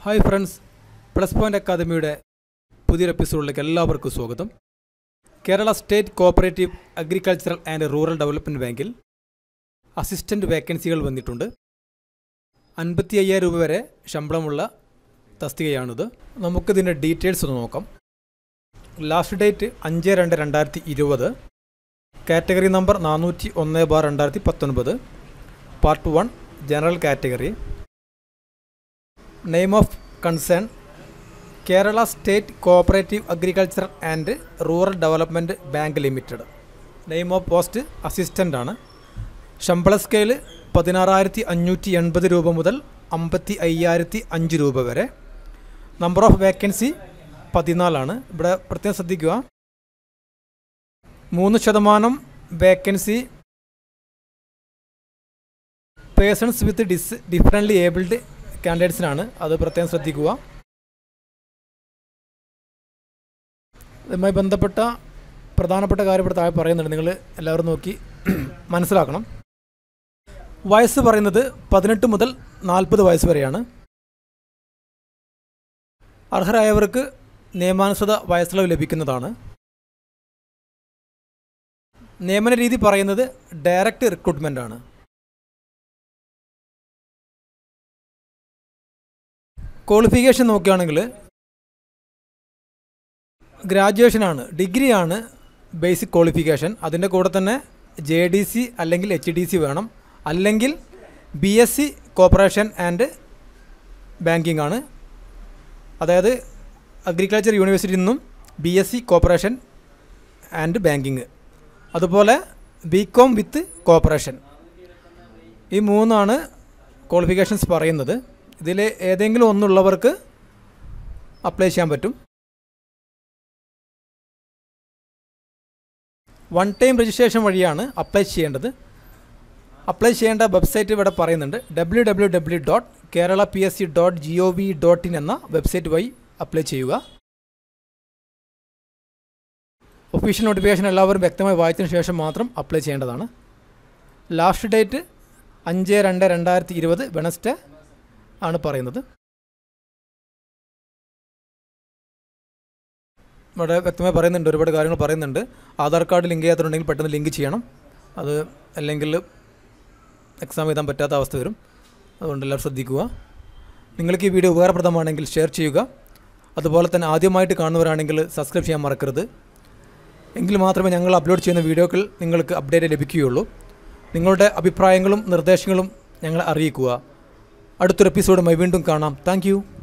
hi friends plus point അക്കാദമിയുടെ പുതിയൊരു എപ്പിസോഡിലേക്ക് എല്ലാവർക്കും സ്വാഗതം Kerala state cooperative agricultural and rural development ബാങ്കിൽ അസിസ്റ്റൻ്റ് വേക്കൻസികൾ വന്നിട്ടുണ്ട് അൻപത്തി അയ്യായിരം രൂപ വരെ ശമ്പളമുള്ള തസ്തികയാണിത് നമുക്കിതിൻ്റെ ഡീറ്റെയിൽസ് ഒന്ന് നോക്കാം ലാസ്റ്റ് ഡേറ്റ് അഞ്ച് രണ്ട് രണ്ടായിരത്തി ഇരുപത് കാറ്റഗറി നമ്പർ നാനൂറ്റി ഒന്ന് ബാർ രണ്ടായിരത്തി പത്തൊൻപത് part one general category name of concern Kerala state cooperative agriculture and rural development bank limited name of post assistant ആണ് ശമ്പള സ്കെയിൽ പതിനാറായിരത്തി അഞ്ഞൂറ്റി എൺപത് രൂപ മുതൽ അമ്പത്തി അയ്യായിരത്തി അഞ്ച് രൂപ വരെ നമ്പർ ഓഫ് വേക്കൻസി പതിനാലാണ് ഇവിടെ പ്രത്യേകം ശ്രദ്ധിക്കുക മൂന്ന് ശതമാനം vacancy persons with dis differently abled കാൻഡിഡേറ്റ്സിനാണ് അത് പ്രത്യേകം ശ്രദ്ധിക്കുക ഇതുമായി ബന്ധപ്പെട്ട പ്രധാനപ്പെട്ട കാര്യം ഇവിടെ താഴെ പറയുന്നുണ്ട് നിങ്ങൾ എല്ലാവരും നോക്കി മനസ്സിലാക്കണം വയസ്സ് പറയുന്നത് പതിനെട്ട് മുതൽ നാൽപ്പത് വയസ്സ് വരെയാണ് അർഹരായവർക്ക് നിയമാനുസൃത വയസ്സിളവ് ലഭിക്കുന്നതാണ് നിയമന രീതി പറയുന്നത് ഡയറക്റ്റ് റിക്രൂട്ട്മെൻ്റ് ആണ് ക്വാളിഫിക്കേഷൻ നോക്കുകയാണെങ്കിൽ ഗ്രാജുവേഷനാണ് ഡിഗ്രിയാണ് ബേസിക് ക്വാളിഫിക്കേഷൻ അതിൻ്റെ കൂടെ തന്നെ ജെ ഡി സി അല്ലെങ്കിൽ എച്ച് ഡി സി വേണം അല്ലെങ്കിൽ B S C cooperation and banking ആണ് അതായത് അഗ്രികൾച്ചർ യൂണിവേഴ്സിറ്റിയിൽ നിന്നും B S C cooperation and banking അതുപോലെ ബി കോം വിത്ത് കോപ്പറേഷൻ ഈ മൂന്നാണ് ക്വാളിഫിക്കേഷൻസ് പറയുന്നത് ഇതിൽ ഏതെങ്കിലും ഒന്നുള്ളവർക്ക് അപ്ലൈ ചെയ്യാൻ പറ്റും വൺ ടൈം രജിസ്ട്രേഷൻ വഴിയാണ് അപ്ലൈ ചെയ്യേണ്ടത് അപ്ലൈ ചെയ്യേണ്ട വെബ്സൈറ്റ് ഇവിടെ പറയുന്നുണ്ട് W W W dot Kerala P S C dot G O V dot in എന്ന വെബ്സൈറ്റ് വഴി അപ്ലൈ ചെയ്യുക ഒഫീഷ്യൽ നോട്ടിഫിക്കേഷൻ എല്ലാവരും വ്യക്തമായി വായിച്ചതിന് ശേഷം മാത്രം അപ്ലൈ ചെയ്യേണ്ടതാണ് ലാസ്റ്റ് ഡേറ്റ് അഞ്ച് രണ്ട് രണ്ടായിരത്തി ഇരുപത് വെനസ്ഡേ ആണ് പറയുന്നത് ഇവിടെ വ്യക്തമായി പറയുന്നുണ്ട് ഒരുപാട് കാര്യങ്ങൾ പറയുന്നുണ്ട് ആധാർ കാർഡ് ലിങ്ക് ചെയ്യാത്തുണ്ടെങ്കിൽ പെട്ടെന്ന് ലിങ്ക് ചെയ്യണം അത് അല്ലെങ്കിൽ എക്സാം എഴുതാൻ പറ്റാത്ത അവസ്ഥ വരും അതുകൊണ്ട് എല്ലാവരും ശ്രദ്ധിക്കുക നിങ്ങൾക്ക് ഈ വീഡിയോ ഉപകാരപ്രദമാണെങ്കിൽ ഷെയർ ചെയ്യുക അതുപോലെ തന്നെ ആദ്യമായിട്ട് കാണുന്നവരാണെങ്കിൽ സബ്സ്ക്രൈബ് ചെയ്യാൻ മറക്കരുത് എങ്കിൽ മാത്രമേ ഞങ്ങൾ അപ്ലോഡ് ചെയ്യുന്ന വീഡിയോകൾ നിങ്ങൾക്ക് അപ്ഡേറ്റ് ലഭിക്കുകയുള്ളൂ നിങ്ങളുടെ അഭിപ്രായങ്ങളും നിർദ്ദേശങ്ങളും ഞങ്ങളെ അറിയിക്കുക അടുത്തൊരു എപ്പിസോഡുമായി വീണ്ടും കാണാം താങ്ക്